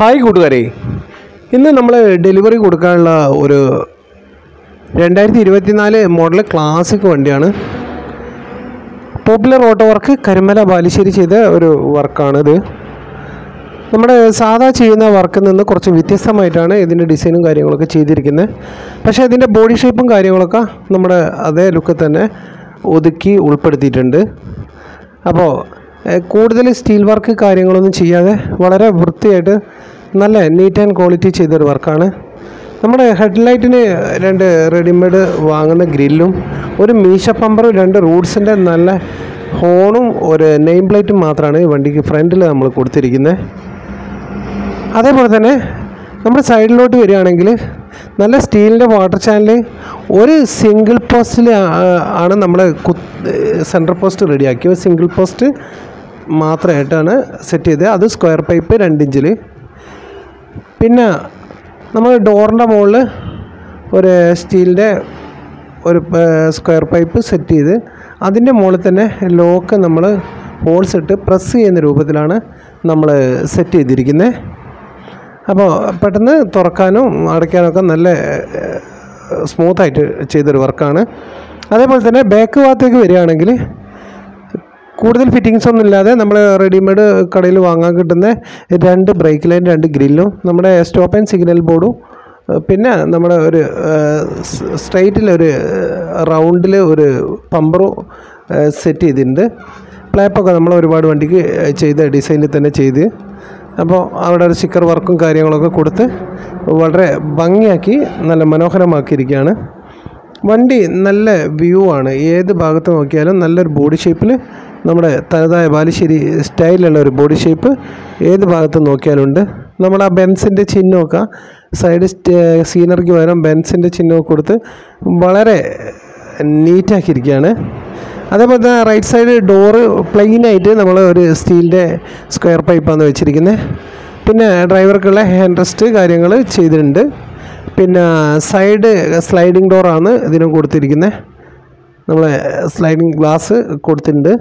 hi കൂട്ടുകാരെ ഇന്ന് നമ്മൾ ഡെലിവറി കൊടുക്കാനുള്ള ഒരു രണ്ടായിരത്തി ഇരുപത്തിനാല് മോഡൽ ക്ലാസിക് വണ്ടിയാണ് popular auto work Karimala Balussery ചെയ്ത ഒരു വർക്കാണിത് നമ്മുടെ സാധാ ചെയ്യുന്ന വർക്കിൽ നിന്ന് കുറച്ച് വ്യത്യസ്തമായിട്ടാണ് ഇതിൻ്റെ ഡിസൈനും കാര്യങ്ങളൊക്കെ ചെയ്തിരിക്കുന്നത് പക്ഷേ ഇതിൻ്റെ ബോഡി ഷേപ്പും കാര്യങ്ങളൊക്കെ നമ്മുടെ അതേ ലുക്കിൽ തന്നെ ഒതുക്കി ഉൾപ്പെടുത്തിയിട്ടുണ്ട് അപ്പോൾ ഏഹ്, കൂടുതൽ സ്റ്റീൽ വർക്ക് കാര്യങ്ങളൊന്നും ചെയ്യാതെ വളരെ വൃത്തിയായിട്ട് നല്ല നീറ്റ് ആൻഡ് ക്വാളിറ്റി ചെയ്തൊരു വർക്കാണ് നമ്മുടെ ഹെഡ്ലൈറ്റിന് രണ്ട് റെഡിമെയ്ഡ് വാങ്ങുന്ന ഗ്രില്ലും ഒരു മീശ പമ്പറും രണ്ട് റൂട്ട്സിൻ്റെ നല്ല ഹോണും ഒരു നെയിം പ്ലേറ്റും മാത്രമാണ് ഈ വണ്ടിക്ക് ഫ്രണ്ടിൽ നമ്മൾ കൊടുത്തിരിക്കുന്നത് അതേപോലെ തന്നെ നമ്മുടെ സൈഡിലോട്ട് വരികയാണെങ്കിൽ നല്ല സ്റ്റീലിൻ്റെ വാട്ടർ ചാനൽ ഒരു സിംഗിൾ പോസ്റ്റിൽ ആണ് നമ്മൾ സെൻട്രൽ പോസ്റ്റ് റെഡിയാക്കി ഒരു സിംഗിൾ പോസ്റ്റ് മാത്രമായിട്ടാണ് സെറ്റ് ചെയ്തത് അത് സ്ക്വയർ പൈപ്പ് രണ്ട് ഇഞ്ചിൽ പിന്നെ നമ്മൾ ഡോറിൻ്റെ മുകളിൽ ഒരു സ്റ്റീലിൻ്റെ ഒരു സ്ക്വയർ പൈപ്പ് സെറ്റ് ചെയ്ത് അതിൻ്റെ മുകളിൽ തന്നെ ലോക്ക് നമ്മൾ ഹോൾസ് ഇട്ട് പ്രസ് ചെയ്യുന്ന രൂപത്തിലാണ് നമ്മൾ സെറ്റ് ചെയ്തിരിക്കുന്നത് അപ്പോൾ പെട്ടെന്ന് തുറക്കാനും അടയ്ക്കാനൊക്കെ നല്ല സ്മൂത്തായിട്ട് ചെയ്തൊരു വർക്കാണ് അതേപോലെ തന്നെ ബാക്ക് ഭാഗത്തേക്ക് വരികയാണെങ്കിൽ കൂടുതൽ ഫിറ്റിങ്സ് ഒന്നും ഇല്ലാതെ നമ്മൾ റെഡിമെയ്ഡ് കടയിൽ വാങ്ങാൻ കിട്ടുന്ന രണ്ട് ബ്രേക്ക് ലൈൻ രണ്ട് ഗ്രില്ലും നമ്മുടെ സ്റ്റോപ്പ് ആൻഡ് സിഗ്നൽ ബോർഡും ഏഹ് പിന്നെ നമ്മുടെ ഒരു സ്ട്രൈറ്റിൽ ഒരു റൗണ്ടിൽ ഒരു പമ്പറും സെറ്റ് ചെയ്തിട്ടുണ്ട് പ്ലാപ്പൊക്കെ നമ്മൾ ഒരുപാട് വണ്ടിക്ക് ചെയ്ത ഡിസൈനിൽ തന്നെ ചെയ്ത് അപ്പോൾ അവിടെ ഒരു സ്റ്റിക്കർ വർക്കും കാര്യങ്ങളൊക്കെ കൊടുത്ത് വളരെ ഭംഗിയാക്കി നല്ല മനോഹരമാക്കിയിരിക്കുകയാണ് വണ്ടി നല്ല വ്യൂ ആണ് ഏത് ഭാഗത്ത് നോക്കിയാലും നല്ലൊരു ബോഡി ഷേപ്പിൽ നമ്മുടെ തനതായ ബാലുശ്ശേരി സ്റ്റൈലുള്ള ഒരു ബോഡി ഷേപ്പ് ഏത് ഭാഗത്ത് നോക്കിയാലും ഉണ്ട് നമ്മൾ ആ ബെൻസിൻ്റെ ചിഹ്നമൊക്കെ സൈഡ് സീനറിക്ക് പകരം ബെൻസിൻ്റെ ചിഹ്നമൊക്കെ കൊടുത്ത് വളരെ നീറ്റാക്കിയിരിക്കുകയാണ് അതേപോലെ തന്നെ റൈറ്റ് സൈഡ് ഡോറ് പ്ലെയിനായിട്ട് നമ്മൾ ഒരു സ്റ്റീലിൻ്റെ സ്ക്വയർ പൈപ്പാണ് വെച്ചിരിക്കുന്നത് പിന്നെ ഡ്രൈവർക്കുള്ള ഹാൻഡ് റെസ്റ്റ് കാര്യങ്ങൾ ചെയ്തിട്ടുണ്ട് പിന്നെ സൈഡ് സ്ലൈഡിങ് ഡോറാണ് ഇതിന് കൊടുത്തിരിക്കുന്നത് നമ്മൾ സ്ലൈഡിങ് ഗ്ലാസ് കൊടുത്തിട്ടുണ്ട്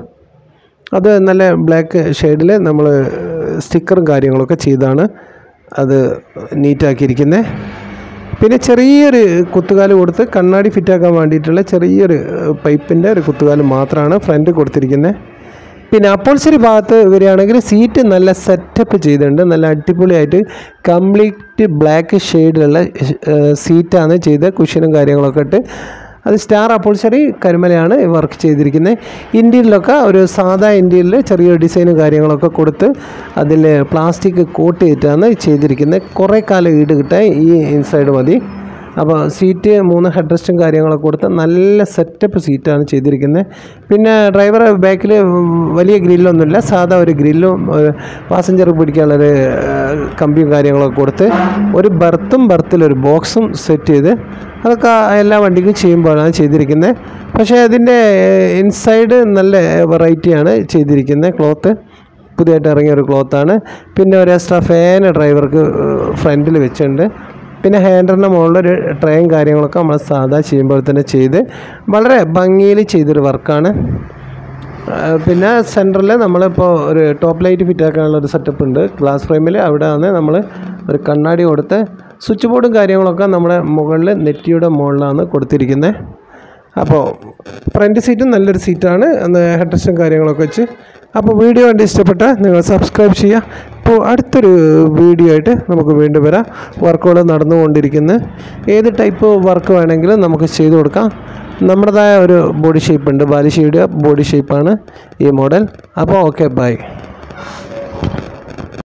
അത് നല്ല ബ്ലാക്ക് ഷെയ്ഡിൽ നമ്മൾ സ്റ്റിക്കറും കാര്യങ്ങളൊക്കെ ചെയ്താണ് അത് നീറ്റാക്കിയിരിക്കുന്നത് പിന്നെ ചെറിയൊരു കുത്തുകാല് കൊടുത്ത് കണ്ണാടി ഫിറ്റാക്കാൻ വേണ്ടിയിട്ടുള്ള ചെറിയൊരു പൈപ്പിൻ്റെ ഒരു കുത്തുകാല് മാത്രമാണ് ഫ്രണ്ട് കൊടുത്തിരിക്കുന്നത് പിന്നെ അപ്പോൾസരി ഭാഗത്ത് വരികയാണെങ്കിൽ സീറ്റ് നല്ല സെറ്റപ്പ് ചെയ്തിട്ടുണ്ട് നല്ല അടിപൊളിയായിട്ട് കംപ്ലീറ്റ് ബ്ലാക്ക് ഷെയ്ഡിലുള്ള സീറ്റാണ് ചെയ്ത് കുഷനും കാര്യങ്ങളൊക്കെ ഇട്ട് അത് സ്റ്റാർ അപ്പോൾസറി കരിമലയാണ് വർക്ക് ചെയ്തിരിക്കുന്നത് ഇന്ത്യയിലൊക്കെ ഒരു സാധാ ഇന്ത്യയിൽ ചെറിയ ഡിസൈനും കാര്യങ്ങളൊക്കെ കൊടുത്ത് അതിൽ പ്ലാസ്റ്റിക് കോട്ട് ചെയ്തിട്ടാണ് ചെയ്തിരിക്കുന്നത് കുറേ കാലം ഈട് കിട്ടാൻ ഈ ഇൻസൈഡ് മതി അപ്പോൾ സീറ്റ് മൂന്ന് ഹെഡ് റെസ്റ്റും കാര്യങ്ങളൊക്കെ കൊടുത്ത് നല്ല സെറ്റപ്പ് സീറ്റാണ് ചെയ്തിരിക്കുന്നത് പിന്നെ ഡ്രൈവർ ബാക്കിൽ വലിയ ഗ്രില്ലൊന്നുമില്ല സാധാ ഒരു ഗ്രില്ലും പാസഞ്ചർ പിടിക്കാനുള്ളൊരു ഏഹ്, കമ്പിയും കാര്യങ്ങളൊക്കെ കൊടുത്ത് ഒരു ബർത്തും ബർത്തിലൊരു ബോക്സും സെറ്റ് ചെയ്ത് അതൊക്കെ എല്ലാ വണ്ടിക്കും ചെയ്യുമ്പോഴാണ് ചെയ്തിരിക്കുന്നത് പക്ഷേ അതിൻ്റെ ഇൻസൈഡ് നല്ല വെറൈറ്റിയാണ് ചെയ്തിരിക്കുന്നത് ക്ലോത്ത് പുതിയതായിട്ട് ഇറങ്ങിയ ഒരു ക്ലോത്താണ് പിന്നെ ഒരു എക്സ്ട്രാ ഫാൻ ഡ്രൈവർക്ക് ഫ്രണ്ടിൽ വെച്ചിട്ടുണ്ട് പിന്നെ ഹാൻഡറിൻ്റെ മുകളിലൊരു ട്രെയും കാര്യങ്ങളൊക്കെ നമ്മൾ സാധാ ചെയ്യുമ്പോൾ തന്നെ ചെയ്ത് വളരെ ഭംഗിയിൽ ചെയ്തൊരു വർക്കാണ് ആ, പിന്നെ സെൻറ്ററിൽ നമ്മളിപ്പോൾ ഒരു ടോപ്പ് ലൈറ്റ് ഫിറ്റ് ആക്കാനുള്ള ഒരു സെറ്റപ്പ് ഉണ്ട് ഗ്ലാസ് ഫ്രെയിമിൽ അവിടെ ആണ് നമ്മൾ ഒരു കണ്ണാടി കൊടുത്ത് സ്വിച്ച് ബോർഡും കാര്യങ്ങളൊക്കെ നമ്മുടെ മുകളിൽ നെറ്റിയുടെ മുകളിലാണ് കൊടുത്തിരിക്കുന്നത് അപ്പോൾ ഫ്രണ്ട് സീറ്റും നല്ലൊരു സീറ്റാണ് ഹെഡ് റെസ്റ്റും കാര്യങ്ങളൊക്കെ വെച്ച് അപ്പോൾ വീഡിയോ കണ്ട് ഇഷ്ടപ്പെട്ട നിങ്ങൾ സബ്സ്ക്രൈബ് ചെയ്യുക ഇപ്പോൾ അടുത്തൊരു വീഡിയോ ആയിട്ട് നമുക്ക് വീണ്ടും വരാം വർക്കുകൾ നടന്നുകൊണ്ടിരിക്കുന്നത് ഏത് ടൈപ്പ് വർക്ക് വേണമെങ്കിലും നമുക്ക് ചെയ്തു കൊടുക്കാം നമ്മുടേതായ ഒരു ബോഡി ഷേപ്പ് ഉണ്ട് ബാലുശ്ശേരിയുടെ ബോഡി ഷേപ്പാണ് ഈ മോഡൽ അപ്പോൾ ഓക്കെ ബൈ